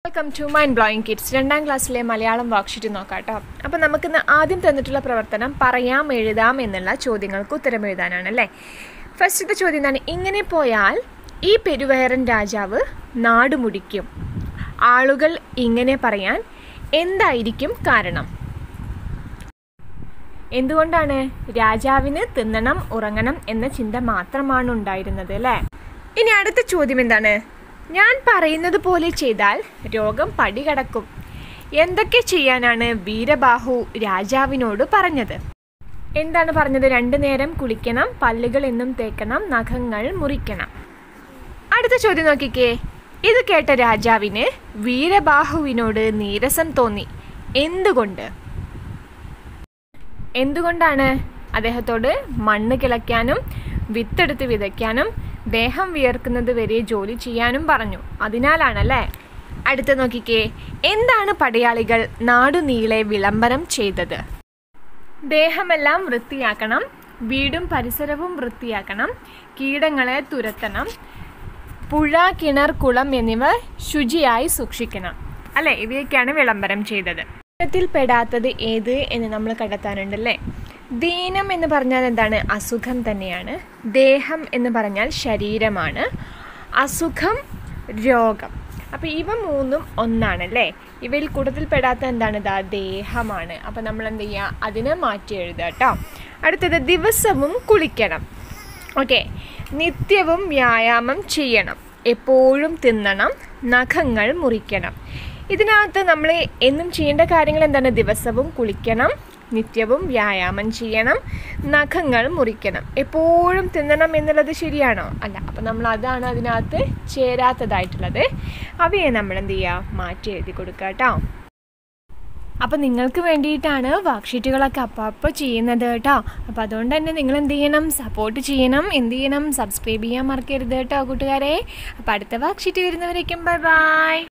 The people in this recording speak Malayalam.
welcome to mind blowing kids രണ്ടാം ക്ലാസ്സിലെ മലയാളം വർക്ക്ഷീറ്റ് നോക്കാം കേട്ടോ അപ്പോൾ നമുക്കിന്ന് ആദ്യം തന്നിട്ടുള്ള പ്രവർത്തനം പറയാം എഴുതാം എന്നുള്ള ചോദ്യങ്ങൾക്ക് ഉത്തരം എഴുതാനാണ് അല്ലേ ഫസ്റ്റത്തെ ചോദ്യം എന്താണ് ഇങ്ങനെ പോയാൽ ഈ പെരുവയറൻ രാജാവ് നാടുമുടിക്കും ആളുകൾ ഇങ്ങനെ പറയാൻ എന്തായിരിക്കും കാരണം എന്തുകൊണ്ടാണ് രാജാവിന് തിന്നണം ഉറങ്ങണം എന്ന ചിന്ത മാത്രമാണ് ഉണ്ടായിരുന്നത് അല്ലേ ഇനി അടുത്ത ചോദ്യം എന്താണ് ഞാൻ പറയുന്നത് പോലെ ചെയ്താൽ രോഗം പടികടക്കും എന്തൊക്കെ ചെയ്യാനാണ് വീരബാഹു രാജാവിനോട് പറഞ്ഞത് എന്താണ് പറഞ്ഞത് രണ്ടു നേരം കുളിക്കണം പല്ലുകൾ എന്നും തേക്കണം നഖങ്ങൾ മുറിക്കണം അടുത്ത ചോദ്യം നോക്കിക്കേ ഇത് കേട്ട രാജാവിന് വീരബാഹുവിനോട് നീരസം തോന്നി എന്തുകൊണ്ട് എന്തുകൊണ്ടാണ് അദ്ദേഹത്തോട് മണ്ണ് കിളയ്ക്കാനും വിത്തെടുത്ത് വിതയ്ക്കാനും ദേഹം വിയർക്കുന്നത് വരെ ജോലി ചെയ്യാനും പറഞ്ഞു അതിനാലാണല്ലേ അടുത്ത നോക്കിക്കേ എന്താണ് പടയാളികൾ നാടുനീളെ വിളംബരം ചെയ്തത് ദേഹമെല്ലാം വൃത്തിയാക്കണം വീടും പരിസരവും വൃത്തിയാക്കണം കീടങ്ങളെ തുരത്തണം പുഴ കിണർ കുളം എന്നിവ ശുചിയായി സൂക്ഷിക്കണം അല്ലേ ഇവയൊക്കെയാണ് വിളംബരം ചെയ്തത് ത്തിൽ പെടാത്തത് ഏത് എന്ന് നമ്മൾ കണ്ടെത്താനുണ്ടല്ലേ ദീനം എന്ന് പറഞ്ഞാൽ എന്താണ് അസുഖം തന്നെയാണ് ദേഹം എന്ന് പറഞ്ഞാൽ ശരീരമാണ് അസുഖം രോഗം അപ്പോൾ ഇവ മൂന്നും ഒന്നാണല്ലേ ഇവയിൽ കൂടുതൽ പെടാത്ത എന്താണ് ഇതാ ദേഹമാണ് അപ്പോൾ നമ്മൾ എന്ത് ചെയ്യുക അതിനെ മാറ്റി എഴുതുക കേട്ടോ അടുത്തത് ദിവസവും കുളിക്കണം ഓക്കെ നിത്യവും വ്യായാമം ചെയ്യണം എപ്പോഴും തിന്നണം നഖങ്ങൾ മുറിക്കണം ഇതിനകത്ത് നമ്മൾ എന്നും ചെയ്യേണ്ട കാര്യങ്ങൾ എന്താണ് ദിവസവും കുളിക്കണം നിത്യവും വ്യായാമം ചെയ്യണം നഖങ്ങൾ മുറിക്കണം എപ്പോഴും തിന്നണം എന്നുള്ളത് ശരിയാണോ അല്ല അപ്പം നമ്മൾ അതാണ് അതിനകത്ത് ചേരാത്തതായിട്ടുള്ളത് അവയെ നമ്മൾ എന്ത് ചെയ്യുക മാറ്റി എഴുതി കൊടുക്കുക കേട്ടോ അപ്പം നിങ്ങൾക്ക് വേണ്ടിയിട്ടാണ് വർക്ക്ഷീറ്റുകളൊക്കെ അപ്പോൾ അപ്പോൾ ചെയ്യുന്നത് കേട്ടോ അപ്പോൾ അതുകൊണ്ട് തന്നെ നിങ്ങൾ എന്ത് ചെയ്യണം സപ്പോർട്ട് ചെയ്യണം എന്ത് ചെയ്യണം സബ്സ്ക്രൈബ് ചെയ്യാൻ മറക്കരുത് കേട്ടോ കൂട്ടുകാരെ അപ്പോൾ അടുത്ത വർക്ക്ഷീറ്റ് വരുന്നവരേക്കും ബൈ ബൈ